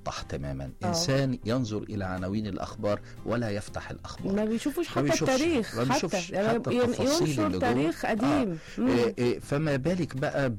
منطح تماما انسان ينظر الى عناوين الاخبار ولا يفتح الاخبار ما بيشوفوش ما حتى بيشوفش- التاريخ ما حتى بيشوفش يعني حتى ين- التفاصيل ينشر اللي جوه. تاريخ قديم مم. إيه إيه فما بالك بقى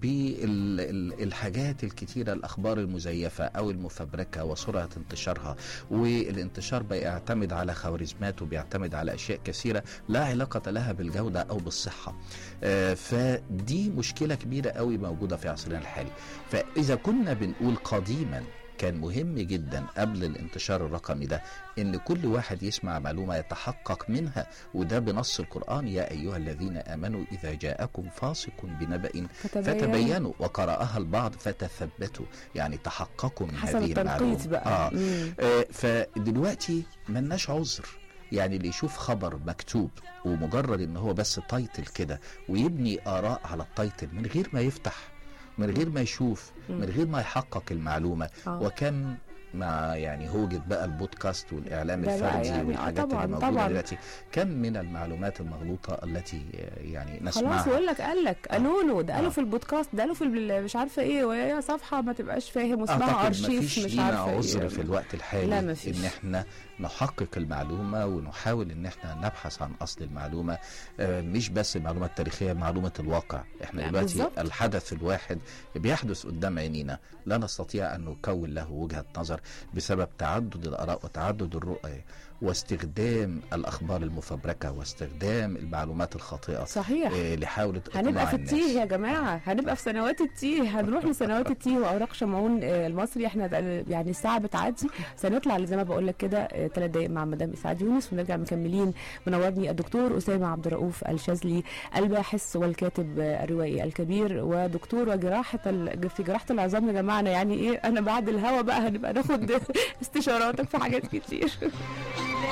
بالحاجات الكتيرة الأخبار المزيفة أو المفبركة وسرعة انتشارها والانتشار بيعتمد على خوارزمات وبيعتمد على أشياء كثيرة لا علاقة لها بالجودة أو بالصحة آه، فدي مشكلة كبيرة قوي موجودة في عصرنا الحالي فإذا كنا بنقول قديما كان مهم جدا قبل الانتشار الرقمي ده ان كل واحد يسمع معلومه يتحقق منها وده بنص القران يا ايها الذين امنوا اذا جاءكم فاسق بنبأ فتبين فتبينوا وقرأها البعض فتثبتوا يعني تحققوا من حسب هذه المعلومة التنقيط بقى آه. مم. آه فدلوقتي ملناش عذر يعني اللي يشوف خبر مكتوب ومجرد ان هو بس تايتل كده ويبني اراء على التايتل من غير ما يفتح من غير ما يشوف مم. من غير ما يحقق المعلومه آه. وكم مع يعني هوجة بقى البودكاست والاعلام ده بقى الفردي يعني، آه والحاجات طبعاً، اللي موجوده طبعاً. دلوقتي كم من المعلومات المغلوطه التي آه، يعني نسمعها خلاص يقول لك قال لك قالوا له ده قالوا آه. في البودكاست ده قالوا في ال- مش عارفه ايه وهي صفحه ما تبقاش فاهم واسمها اعتقد ارشيف مفيش مش لينا عارفه عذر ايه في الوقت الحالي لا مفيش. ان احنا نحقق المعلومه ونحاول ان احنا نبحث عن اصل المعلومه آه، مش بس المعلومه التاريخيه معلومه الواقع احنا لا، دلوقتي بالظبط. الحدث الواحد بيحدث قدام عينينا لا نستطيع ان نكون له وجهه نظر بسبب تعدد الاراء وتعدد الرؤى واستخدام الاخبار المفبركه واستخدام المعلومات الخاطئه صحيح آه، لحاولة هنبقى إقناع في الناس. التيه يا جماعه هنبقى في سنوات التيه هنروح لسنوات التيه واوراق شمعون آه، المصري احنا ده- يعني الساعه بتعدي سنطلع زي ما بقول لك كده ثلاث دقائق مع مدام اسعاد يونس ونرجع مكملين منورني الدكتور اسامه عبد الرؤوف الشاذلي الباحث والكاتب آه، الروائي الكبير ودكتور وجراحه ال- في جراحه العظام يا جماعه أنا يعني ايه انا بعد الهوا بقى هنبقى ناخد استشاراتك في حاجات كتير